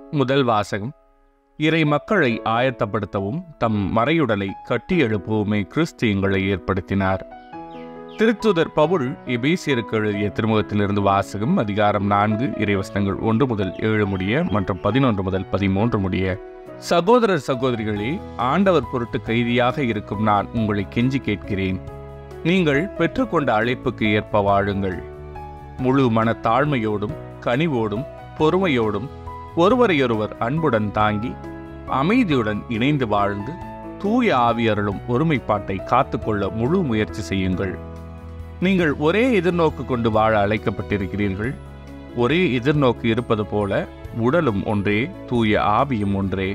முதல் வாசகம் இறை மக்களை ஆயத்தப்படுத்தவும் தம் மறையுடலை கட்டி எழுப்பவுமே கிறிஸ்து எங்களை ஏற்படுத்தினார் திருத்துதர் பவுல் எபேசியருக்கு எழுதிய திருமுகத்திலிருந்து வாசகம் அதிகாரம் நான்கு இறைவசனங்கள் ஒன்று முதல் ஏழு முடிய மற்றும் பதினொன்று முதல் பதிமூன்று முடிய சகோதரர் சகோதரிகளே ஆண்டவர் பொருட்டு கைதியாக இருக்கும் நான் உங்களை கெஞ்சி கேட்கிறேன் நீங்கள் பெற்றுக்கொண்ட அழைப்புக்கு ஏற்ப வாழுங்கள் முழு மனத்தாழ்மையோடும் கனிவோடும் பொறுமையோடும் ஒருவரையொருவர் அன்புடன் தாங்கி அமைதியுடன் இணைந்து வாழ்ந்து தூய ஆவியருளும் ஒருமைப்பாட்டை காத்துக்கொள்ள முழு முயற்சி செய்யுங்கள் நீங்கள் ஒரே எதிர்நோக்கு கொண்டு வாழ அழைக்கப்பட்டிருக்கிறீர்கள் ஒரே எதிர்நோக்கு இருப்பது போல உடலும் ஒன்றே தூய ஆவியும் ஒன்றே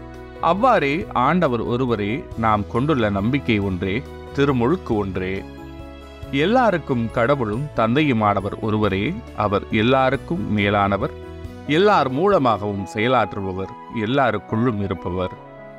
அவ்வாறே ஆண்டவர் ஒருவரே நாம் கொண்டுள்ள நம்பிக்கை ஒன்றே திருமுழுக்கு ஒன்றே எல்லாருக்கும் கடவுளும் தந்தையுமானவர் ஒருவரே அவர் எல்லாருக்கும் மேலானவர் எல்லார் மூலமாகவும் செயலாற்றுபவர் எல்லாருக்குள்ளும் இருப்பவர்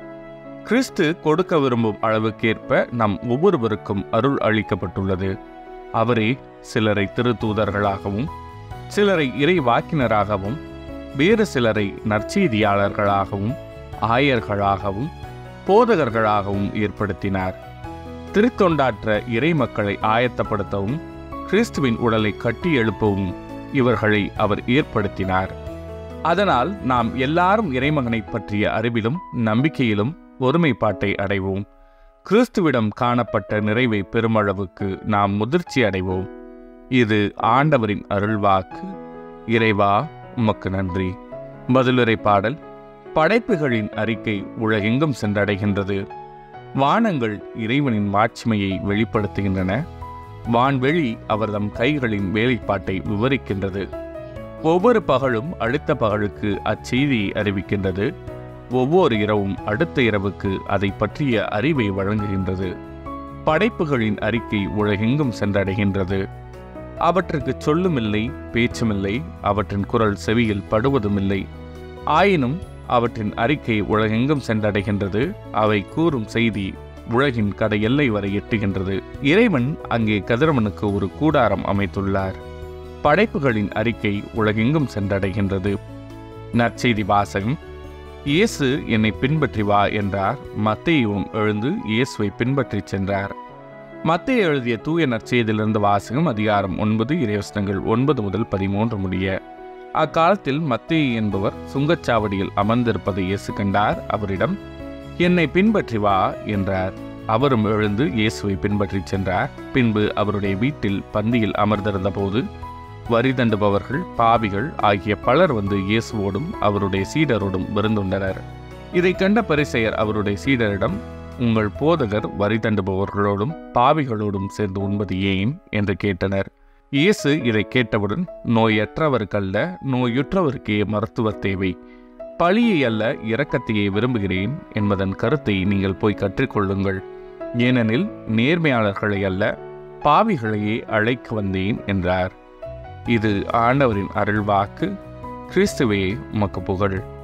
கிறிஸ்து கொடுக்க விரும்பும் அளவுக்கேற்ப நம் ஒவ்வொருவருக்கும் அருள் அளிக்கப்பட்டுள்ளது அவரே சிலரை திருத்தூதர்களாகவும் சிலரை இறை வாக்கினராகவும் வேறு சிலரை நற்செய்தியாளர்களாகவும் ஆயர்களாகவும் போதகர்களாகவும் ஏற்படுத்தினார் திருத்தொண்டாற்ற இறை மக்களை ஆயத்தப்படுத்தவும் கிறிஸ்துவின் உடலை கட்டி எழுப்பவும் இவர்களை அவர் ஏற்படுத்தினார் அதனால் நாம் எல்லாரும் இறைமகனை பற்றிய அறிவிலும் நம்பிக்கையிலும் ஒருமைப்பாட்டை அடைவோம் கிறிஸ்துவிடம் காணப்பட்ட நிறைவை பெருமளவுக்கு நாம் முதிர்ச்சி அடைவோம் இது ஆண்டவரின் அருள்வாக்கு இறைவா உமக்கு நன்றி பதிலுரை பாடல் படைப்புகளின் அறிக்கை உலகெங்கும் சென்றடைகின்றது வானங்கள் இறைவனின் மாட்சிமையை வெளிப்படுத்துகின்றன வான்வெளி அவர்தம் கைகளின் வேலைப்பாட்டை விவரிக்கின்றது ஒவ்வொரு பகலும் அடுத்த பகலுக்கு அச்செய்தியை அறிவிக்கின்றது ஒவ்வொரு இரவும் அடுத்த இரவுக்கு அதை பற்றிய அறிவை வழங்குகின்றது படைப்புகளின் அறிக்கை உலகெங்கும் சென்றடைகின்றது அவற்றுக்கு சொல்லுமில்லை பேச்சுமில்லை அவற்றின் குரல் செவியில் படுவதுமில்லை ஆயினும் அவற்றின் அறிக்கை உலகெங்கும் சென்றடைகின்றது அவை கூறும் செய்தி உலகின் கடை எல்லை வரை எட்டுகின்றது இறைவன் அங்கே கதிரவனுக்கு ஒரு கூடாரம் அமைத்துள்ளார் படைப்புகளின் அறிக்கை உலகெங்கும் சென்றடைகின்றது நற்செய்தி வாசகம் இயேசு என்னை பின்பற்றி வா என்றார் மத்தேயுவும் எழுந்து இயேசுவை பின்பற்றிச் சென்றார் மத்தேயு எழுதிய தூய நற்செய்தியிலிருந்து வாசகம் அதிகாரம் ஒன்பது இறைவசனங்கள் ஒன்பது முதல் பதிமூன்று முடிய அக்காலத்தில் மத்தேயு என்பவர் சுங்கச்சாவடியில் அமர்ந்திருப்பதை இயேசு கண்டார் அவரிடம் என்னை பின்பற்றி வா என்றார் அவரும் எழுந்து இயேசுவை பின்பற்றிச் சென்றார் பின்பு அவருடைய வீட்டில் பந்தியில் அமர்ந்திருந்த போது வரி தண்டுபவர்கள் பாவிகள் ஆகிய பலர் வந்து இயேசுவோடும் அவருடைய சீடரோடும் விருந்துண்டனர் இதை கண்ட பரிசெயர் அவருடைய சீடரிடம் உங்கள் போதகர் வரி தண்டுபவர்களோடும் பாவிகளோடும் சேர்ந்து உண்பது ஏன் என்று கேட்டனர் இயேசு இதை கேட்டவுடன் நோயற்றவருக்கல்ல நோயுற்றவருக்கே மருத்துவர் தேவை பழியை அல்ல இரக்கத்தையே விரும்புகிறேன் என்பதன் கருத்தை நீங்கள் போய் கற்றுக்கொள்ளுங்கள் ஏனெனில் நேர்மையாளர்களை அல்ல பாவிகளையே அழைக்க வந்தேன் என்றார் இது ஆண்டவரின் அருள்வாக்கு கிறிஸ்துவே உமக்கு புகழ்